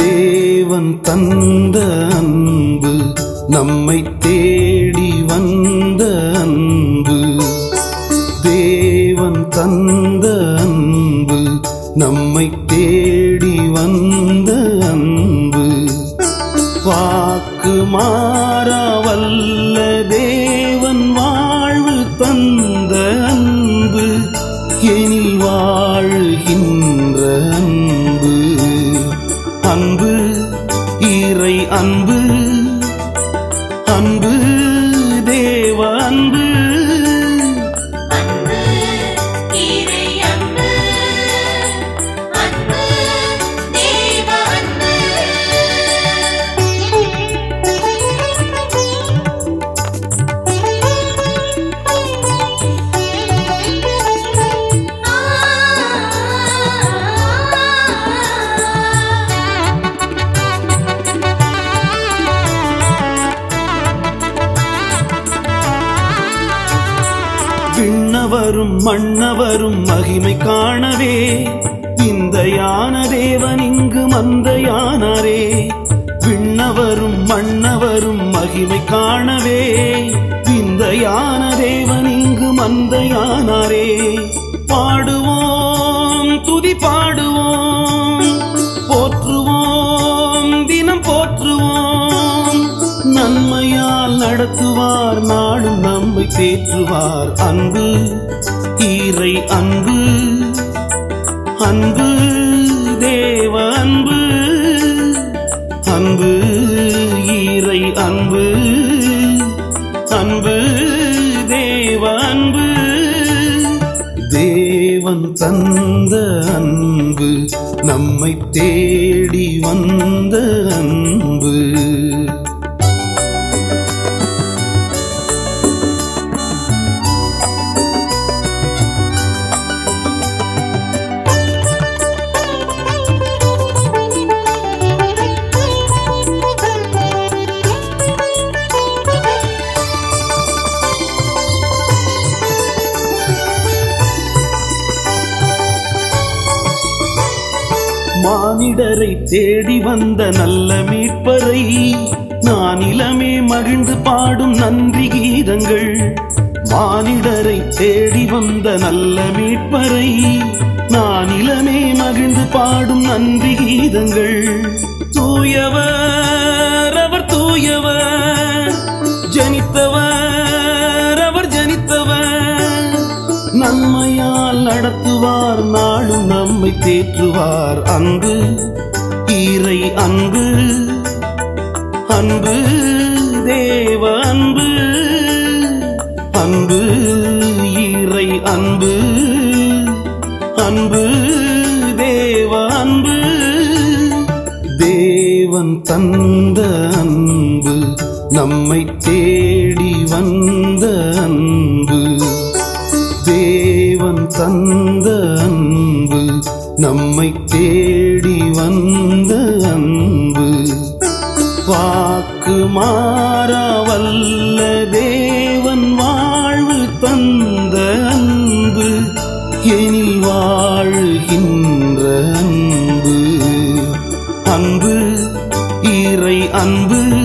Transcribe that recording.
தேவன் தந்த அன்பு நம்மை தேடி வந்த அன்பு தேவன் தந்த அன்பு நம்மை தேடி வந்த அன்பு வாக்கு மாறவல்ல தேவன் வாழ்வு தந்த அன்பு எனில் வாழ்கின்ற அன்பு அன்பு இறை அன்பு அன்பு தேவ அன்பு அன்பு இறை அன்பு அன்பு தேவ அன்பு விண்ணவரும் மன்னவரும் மகிமை காணவே இந்த யான தேவன் இங்கு மந்த யானாரே விண்ணவரும் மன்னவரும் மகிமை காணவே இந்த யான தேவன் இங்கு மந்த யானாரே பாடுவோம் துதி பாடுவோம் போற்றுவோம் தினம் போற்றுவோம் நன்மையால் நடத்துவார் நாளும் நம்மை தேற்றுவார் அன்பு ஈரை அன்பு அன்பு தேவ அன்பு அன்பு ஈரை அன்பு அன்பு தேவ அன்பு தேவன் தந்த அன்பு நம்மை தேடி வந்த அன்பு மானிடரை தேடி வந்த நல்ல மீட்பரை நான் இளமே மகிழ்ந்து பாடும் நன்றி கீதங்கள் மானிடரை தேடி வந்த நல்ல மீட்பரை நான் இளமே மகிழ்ந்து பாடும் நன்றி கீதங்கள் தூயவர் அவர் தூயவர் ஜனித்தவர் அவர் ஜனித்தவர் நன்மையால் நடத்துவார் நாளும் நம்மை தேற்றுவார் அன்பு ஈரை அன்பு அன்பு தேவ அன்பு அன்பு ஈரை அன்பு அன்பு தேவ அன்பு தேவன் தந்த அன்பு நம்மை தேடி வந்த அன்பு தேவன் தந்த அன்பு நம்மை தேடி வந்த அன்பு வாக்கு மாறவல்ல தேவன் வாழ்வு தந்த அன்பு எனில் வாழ்கின்ற அன்பு அன்பு இறை அன்பு